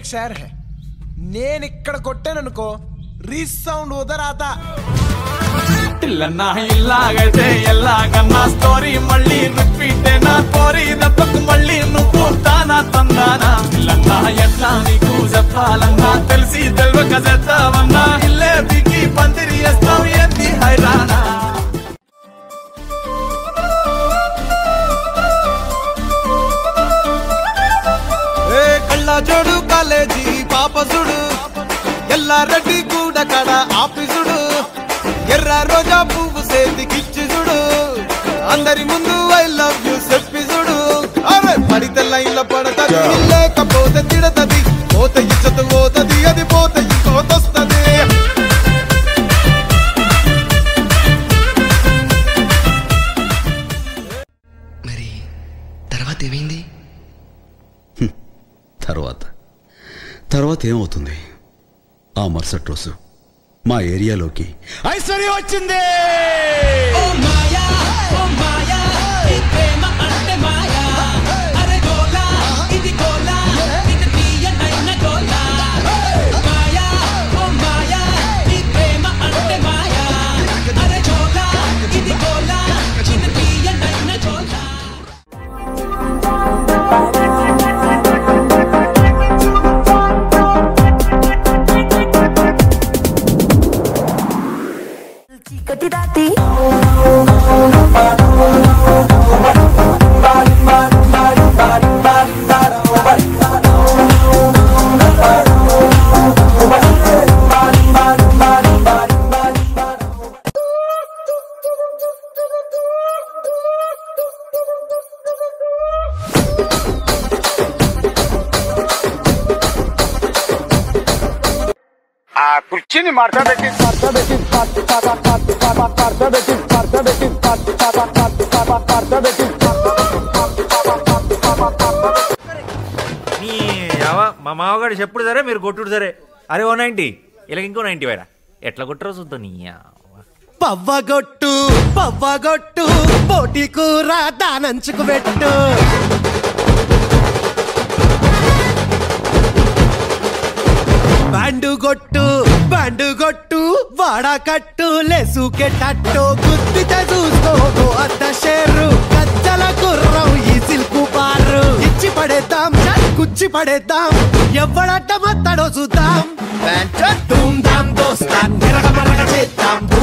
एक शहर है నేను ఇక్కడ కొట్టాననుకో రీసౌండ్ ఉదరాత ఇల్లన్నా ఇల్లాగైతే ఎల్లాగన్నా స్టోరీ మళ్ళీ రిపీట్ నా కోరి దెబ్బకు మళ్ళీ నువ్వు తానా తందానా ఇల్లన్నా ఎట్లా నీకు చెప్పాలన్నా తెలిసి తెలియక చేస్తావన్నా ఇల్లే బిగి పందిరి వేస్తావు ఏంది హైరానా ఏ కళ్ళ జోడు కాలేజీ పాపసుడు ఎల్లారెడ్డి గూడ కడ ఆఫీసుడు ఎర్ర రోజా పువ్వు సేతికిచ్చి చూడు అందరి ముందు ఐ లవ్ యూ చెప్పి చూడు అరే పడితే లైన్ల పడతది లేకపోతే తిడతది పోత ఇచ్చత పోతది అది పోత ఇంకోతొస్తది మరి తర్వాత ఏమైంది తర్వాత తర్వాత ఏమవుతుంది ఆ మరుసటి రోజు మా ఏరియాలోకి ఐశ్వర్య వచ్చింది చీకటి దాటి ఆ కుర్చీని మడత పెట్టి మడత పెట్టి మడత పెట్టి మడత పెట్టి మడత పెట్టి నీ యవ- మా మామగాడు చెప్పుడు సరే మీరు కొట్టుడు సరే అరే ఓ నైంటీ ఇలా ఇంకో నైంటీ వేరా ఎట్లా కొట్టరో చూద్దాం నీ యవ్వ. పవ్వగొట్టు పవ్వగొట్టు పోటీ కూర దానంచుకు పెట్టు బ్యాండు కొట్టు బ్యాండు కొట్టు వాడకట్టు లెసుకెట్టట్టు గుద్దితే చూసుకోకు అద్ద షేరు గజ్జల గుర్రం ఈ సిల్కు బారు ఇచ్చి పడేద్దాం కుచ్చి పడేద్దాం ఎవడట్ట మత్తడో చూద్దాం ధూమ్ ధామ్ దోస్తా నిరగ మరగ చేద్దాం